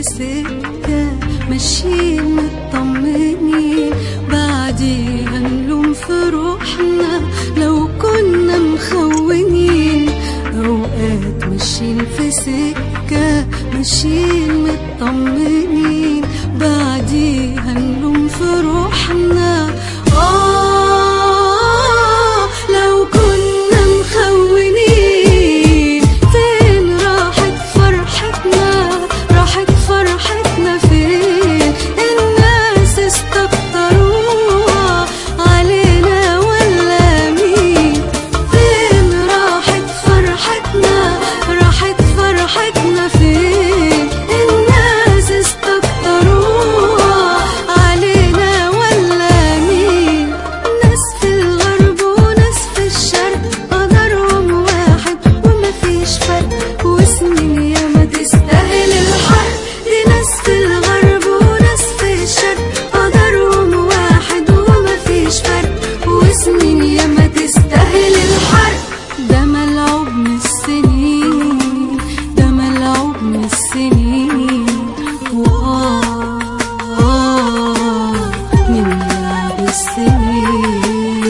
سكة ماشيين مطمنين بعديها نلوم في روحنا لو كنا مخونين أوقات ماشيين في سكة ماشيين مطمنين بعديها نلوم في روحنا آه لو كنا مخونين فين راحت فرحتنا راحت فرحتنا فين الناس استكتروها علينا ولا مين فين راحت فرحتنا راحت فرحتنا فين الناس استكتروها علينا ولا مين ناس في الغرب وناس في الشرق قدرهم واحد ومفيش فرق وسنين ياما تستاهل الحرق دي ناس في الغرب وناس في الشرق قدرهم واحد ومفيش فرق وسنين ياما تستاهل الحرق ده ملعوب من السنين ده ملعوب من السنين وآه آه من لعب السنين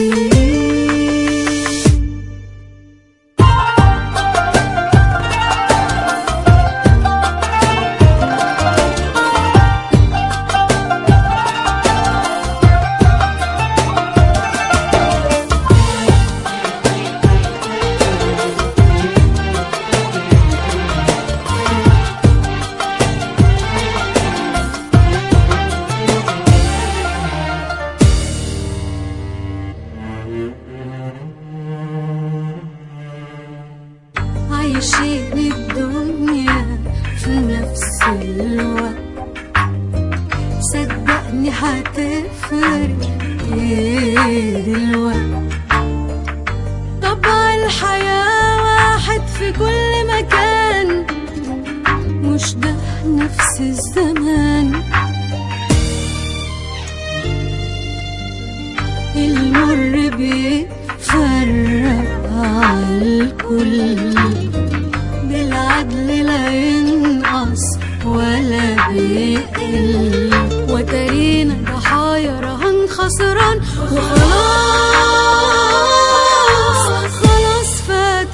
عايشين الدنيا في نفس الوقت صدقني هتفرق ايه دلوقتي طبع الحياة واحد في كل مكان مش ده نفس الزمان المر بيفرق عالكل بالعدل لا ينقص ولا بيقل وترينا ضحايا رهن خسران وخلاص خلاص فات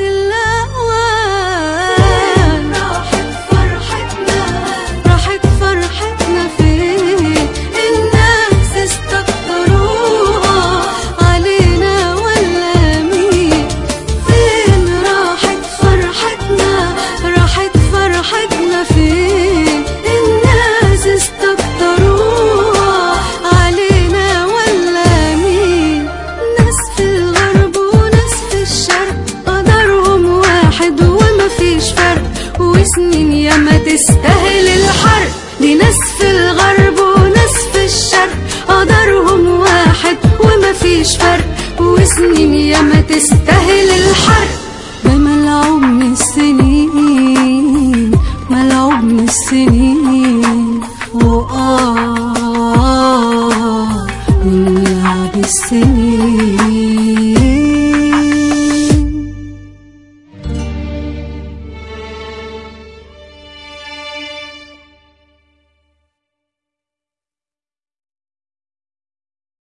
الأوان راحت فرحتنا راحت فرحتنا فين الناس استكتروها علينا ولا مين فين راحت فرحتنا راحت فرحتنا فين الناس استكتروها علينا ولا مين ناس في الغرب وناس في الشرق قدرهم واحد ومفيش فرق وسنين ياما تستاهل الحرق دي ناس